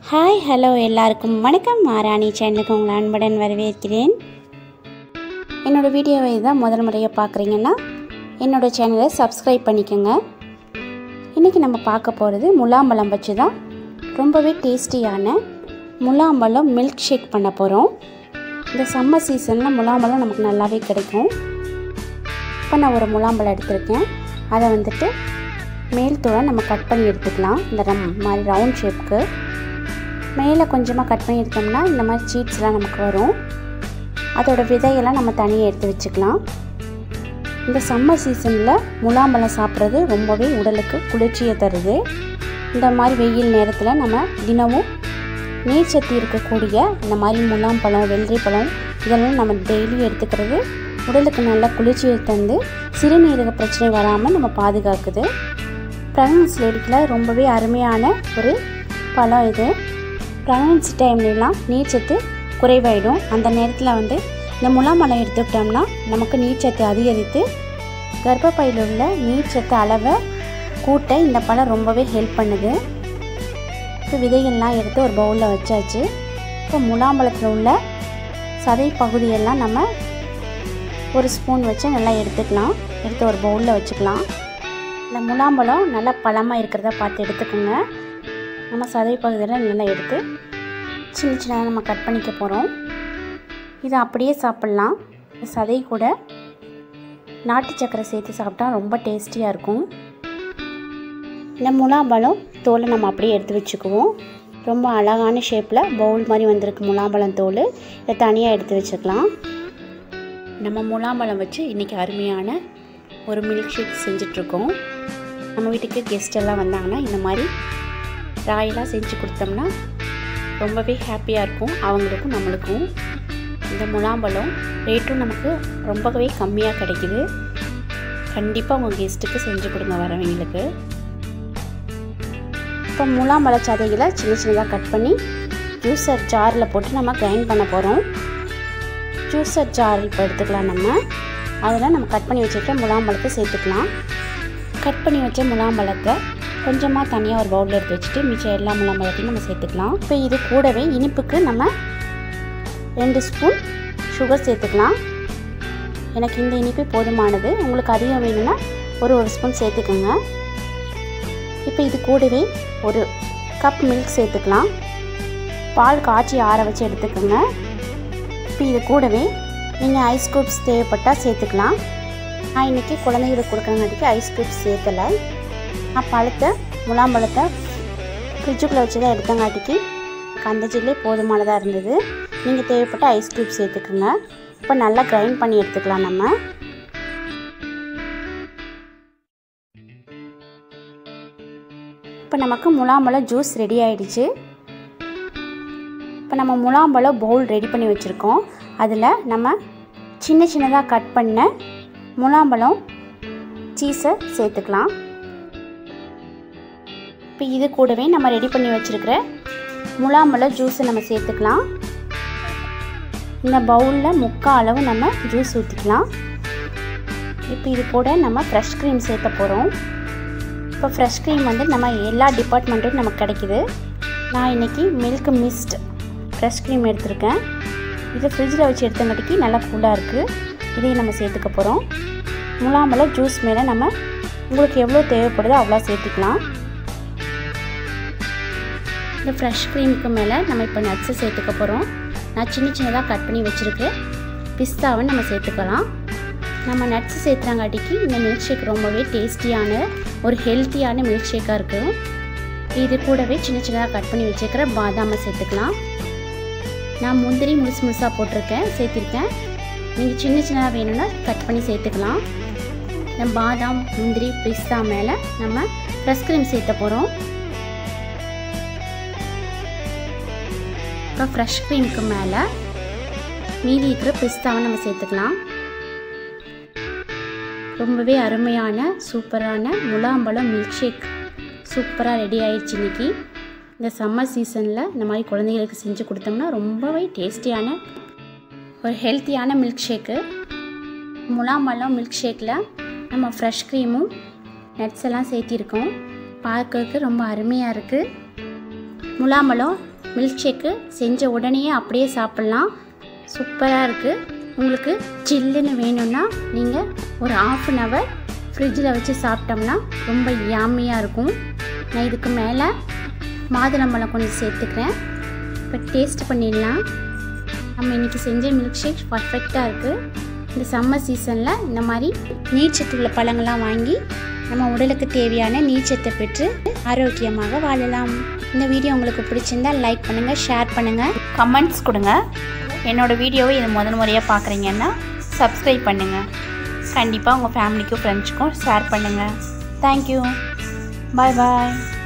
hi hello எல்லாருக்கும் வணக்கம் மாராணி சேனலுக்கு உங்களை அன்புடன் வரவேற்கிறேன் என்னோடய வீடியோவை தான் முதல் முறையாக பார்க்குறீங்கன்னா என்னோடய சேனலை சப்ஸ்கிரைப் பண்ணிக்கோங்க இன்றைக்கி நம்ம பார்க்க போகிறது முலாம்பழம் வச்சு தான் ரொம்பவே டேஸ்டியான முலாம்பழம் மில்க் ஷேக் பண்ண போகிறோம் இந்த சம்மர் சீசனில் முலாம்பழம் நமக்கு நல்லாவே கிடைக்கும் இப்போ நான் ஒரு முலாம்பழம் எடுத்திருக்கேன் அதை வந்துட்டு மேல் தூளை நம்ம கட் பண்ணி எடுத்துக்கலாம் இந்த ரம் மாதிரி ரவுண்ட் ஷேப்புக்கு மேலே கொஞ்சமாக கட் பண்ணி எடுத்தோம்னா இந்த மாதிரி சீட்ஸ்லாம் நமக்கு வரும் அதோட விதையெல்லாம் நம்ம தனியாக எடுத்து வச்சுக்கலாம் இந்த சம்மர் சீசனில் முலாம்பழம் சாப்பிட்றது ரொம்பவே உடலுக்கு குளிர்ச்சியை தருது இந்த மாதிரி வெயில் நேரத்தில் நம்ம தினமும் நீர் சத்து இருக்கக்கூடிய இந்த மாதிரி முலாம்பழம் வெள்ளரி பழம் இதெல்லாம் நம்ம டெய்லி எடுத்துக்கிறது உடலுக்கு நல்ல குளிர்ச்சியை தந்து சிறுநீரக பிரச்சனை வராமல் நம்ம பாதுகாக்குது ப்ரெக்னன்ஸ் லேடிக்கில் ரொம்பவே அருமையான ஒரு பழம் இது ப்ரெக்னன்சி டைம்லலாம் நீர்ச்சத்து குறைவாயிடும் அந்த நேரத்தில் வந்து இந்த முலாம்பழம் எடுத்துக்கிட்டோம்னா நமக்கு நீர்ச்சத்து அதிகரித்து கர்ப்பப்பையில் உள்ள நீர்ச்சத்து அளவை கூட்ட இந்த பழம் ரொம்பவே ஹெல்ப் பண்ணுது இப்போ விதைகள்லாம் எடுத்து ஒரு பவுலில் வச்சாச்சு இப்போ முலாம்பழத்தில் உள்ள சதை பகுதியெல்லாம் நம்ம ஒரு ஸ்பூன் வச்சு நல்லா எடுத்துக்கலாம் எடுத்து ஒரு பவுலில் வச்சுக்கலாம் இந்த முலாம்பழம் நல்லா பழமாக இருக்கிறத பார்த்து எடுத்துக்கோங்க நம்ம சதை பகுதியில் நல்லா எடுத்து சின்ன சின்னதாக நம்ம கட் பண்ணிக்க போகிறோம் இதை அப்படியே சாப்பிட்லாம் சதை கூட நாட்டு சக்கரை சேர்த்து சாப்பிட்டா ரொம்ப டேஸ்டியாக இருக்கும் இந்த முலாம்பழம் தோலை நம்ம அப்படியே எடுத்து வச்சுக்குவோம் ரொம்ப அழகான ஷேப்பில் பவுல் மாதிரி வந்திருக்கு முலாம்பழம் தோல் இதை தனியாக எடுத்து வச்சுக்கலாம் நம்ம முலாம்பழம் வச்சு இன்றைக்கி அருமையான ஒரு மில்க் ஷேக் செஞ்சிட்ருக்கோம் நம்ம வீட்டுக்கு கெஸ்ட் எல்லாம் வந்தாங்கன்னா இந்த மாதிரி ராயலாக செஞ்சு கொடுத்தோம்னா ரொம்பவே ஹாப்பியாக இருக்கும் அவங்களுக்கும் நம்மளுக்கும் இந்த முலாம்பழம் ரேட்டும் நமக்கு ரொம்பவே கம்மியாக கிடைக்குது கண்டிப்பாக உங்கள் கெஸ்ட்டுக்கு செஞ்சு கொடுங்க வரவங்களுக்கு இப்போ முலாம்பழ சதைகளை சின்ன சின்னதாக கட் பண்ணி ஜூஸர் ஜாரில் போட்டு நம்ம கிரைண்ட் பண்ண போகிறோம் ஜூஸர் ஜார் இப்போ எடுத்துக்கலாம் நம்ம அதில் நம்ம கட் பண்ணி வச்சுருக்க முலாம்பழத்தை சேர்த்துக்கலாம் கட் பண்ணி வச்ச முலாம்பழத்தை கொஞ்சமாக தனியாக ஒரு பவுலில் எடுத்து வச்சுட்டு மிச்சம் எல்லா முலாம்பழத்தையும் நம்ம சேர்த்துக்கலாம் இப்போ இது கூடவே இனிப்புக்கு நம்ம ரெண்டு ஸ்பூன் சுகர் சேர்த்துக்கலாம் எனக்கு இந்த இனிப்பு போதுமானது உங்களுக்கு அதிகம் வேணும்னா ஒரு ஒரு ஸ்பூன் சேர்த்துக்கோங்க இப்போ இது கூடவே ஒரு கப் மில்க் சேர்த்துக்கலாம் பால் காய்ச்சி ஆற வச்சு எடுத்துக்கோங்க இப்போ இது கூடவே நீங்கள் ஐஸ் க்யூப்ஸ் தேவைப்பட்டால் சேர்த்துக்கலாம் நான் இன்றைக்கி குழந்தைகளுக்கு கொடுக்குறங்காட்டிக்கு ஐஸ் க்யூப்ஸ் சேர்த்தலை நான் பழத்தை முலாம்பழத்தை ஃப்ரிட்ஜுக்குள்ளே வச்சு தான் எடுத்தங்காட்டிக்கு அந்த ஜில்லே போதுமானதாக இருந்தது நீங்கள் தேவைப்பட்ட ஐஸ் க்யூப் சேர்த்துக்குங்க இப்போ நல்லா கிரைண்ட் பண்ணி எடுத்துக்கலாம் நம்ம இப்போ நமக்கு முலாம்பழம் ஜூஸ் ரெடி ஆயிடுச்சு இப்போ நம்ம முலாம்பழம் பவுல் ரெடி பண்ணி வச்சுருக்கோம் அதில் நம்ம சின்ன சின்னதாக கட் பண்ண முலாம்பழம் சீஸை சேர்த்துக்கலாம் இப்போ இது கூடவே நம்ம ரெடி பண்ணி வச்சுருக்கிற முலாம்பழம் ஜூஸை நம்ம சேர்த்துக்கலாம் இந்த பவுலில் முக்கால் அளவு நம்ம ஜூஸ் ஊற்றிக்கலாம் இப்போ இது கூட நம்ம ஃப்ரெஷ் க்ரீம் சேர்த்த போகிறோம் இப்போ ஃப்ரெஷ் க்ரீம் வந்து நம்ம எல்லா டிபார்ட்மெண்ட்டும் நமக்கு கிடைக்கிது நான் இன்றைக்கி மில்க் மிஸ்ட் ஃப்ரெஷ் க்ரீம் எடுத்திருக்கேன் இது ஃப்ரிட்ஜில் வச்சு எடுத்தங்காட்டிக்கு நல்லா கூலாக இருக்குது இதையும் நம்ம சேர்த்துக்க போகிறோம் முலாம்பழம் ஜூஸ் மேலே நம்ம உங்களுக்கு எவ்வளோ தேவைப்படுதோ அவ்வளோ சேர்த்துக்கலாம் இந்த ஃப்ரெஷ் க்ரீமுக்கு மேலே நம்ம இப்போ நட்ஸை சேர்த்துக்க போகிறோம் நான் சின்ன சின்னதாக கட் பண்ணி வச்சுருக்கேன் பிஸ்தாவை நம்ம சேர்த்துக்கலாம் நம்ம நட்ஸ் சேர்த்துறாங்காட்டிக்கு இந்த மில்க் ஷேக் ரொம்பவே டேஸ்டியான ஒரு ஹெல்த்தியான மில்க் ஷேக்காக இருக்கும் இது கூடவே சின்ன சின்னதாக கட் பண்ணி வச்சுருக்கிற பாதாமை சேர்த்துக்கலாம் நான் முந்திரி முழுசு முழுசாக போட்டிருக்கேன் சேர்த்திருக்கேன் நீங்கள் சின்ன சின்னதாக வேணும்னா கட் பண்ணி சேர்த்துக்கலாம் இந்த பாதாம் முந்திரி பிஸ்தா மேலே நம்ம ஃப்ரெஷ் க்ரீம் சேர்த்த போகிறோம் இப்போ ஃப்ரெஷ் க்ரீமுக்கு மேலே மீதி இருக்கிற பிஸ்தாவை நம்ம சேர்த்துக்கலாம் ரொம்பவே அருமையான சூப்பரான முலாம்பழம் மில்க் ஷேக் சூப்பராக ரெடி ஆயிடுச்சு இன்றைக்கி இந்த சம்மர் சீசனில் இந்த மாதிரி குழந்தைகளுக்கு செஞ்சு கொடுத்தோம்னா ரொம்பவே டேஸ்டியான ஒரு ஹெல்த்தியான மில்க் ஷேக்கு முலாம்பழம் மில்க் ஷேக்கில் நம்ம ஃப்ரெஷ் க்ரீமும் நட்ஸ் எல்லாம் சேர்த்திருக்கோம் பார்க்கறதுக்கு ரொம்ப அருமையாக இருக்குது முலாம்பழம் மில்க் ஷேக்கு செஞ்ச உடனே அப்படியே சாப்பிட்லாம் சூப்பராக இருக்குது உங்களுக்கு சில்லுன்னு வேணும்னா நீங்கள் ஒரு ஆஃப் அன் ஹவர் ஃப்ரிட்ஜில் வச்சு சாப்பிட்டோம்னா ரொம்ப யாமியாக இருக்கும் நான் இதுக்கு மேலே மாதுளம்பழம் கொஞ்சம் சேர்த்துக்கிறேன் இப்போ டேஸ்ட் பண்ணிடலாம் நம்ம இன்றைக்கி செஞ்ச மில்க் ஷேக் பர்ஃபெக்டாக இருக்குது இந்த சம்மர் சீசனில் இந்த மாதிரி நீச்சத்துள்ள பழங்கள்லாம் வாங்கி நம்ம உடலுக்கு தேவையான நீச்சத்தை பெற்று ஆரோக்கியமாக வாழலாம் இந்த வீடியோ உங்களுக்கு பிடிச்சிருந்தா லைக் பண்ணுங்கள் ஷேர் பண்ணுங்கள் கமெண்ட்ஸ் கொடுங்க என்னோடய வீடியோவை இது முதல் முறையாக பார்க்குறீங்கன்னா சப்ஸ்கிரைப் பண்ணுங்கள் கண்டிப்பாக உங்கள் ஃபேமிலிக்கும் ஃப்ரெண்ட்ஸுக்கும் ஷேர் பண்ணுங்கள் தேங்க்யூ பாய் பாய்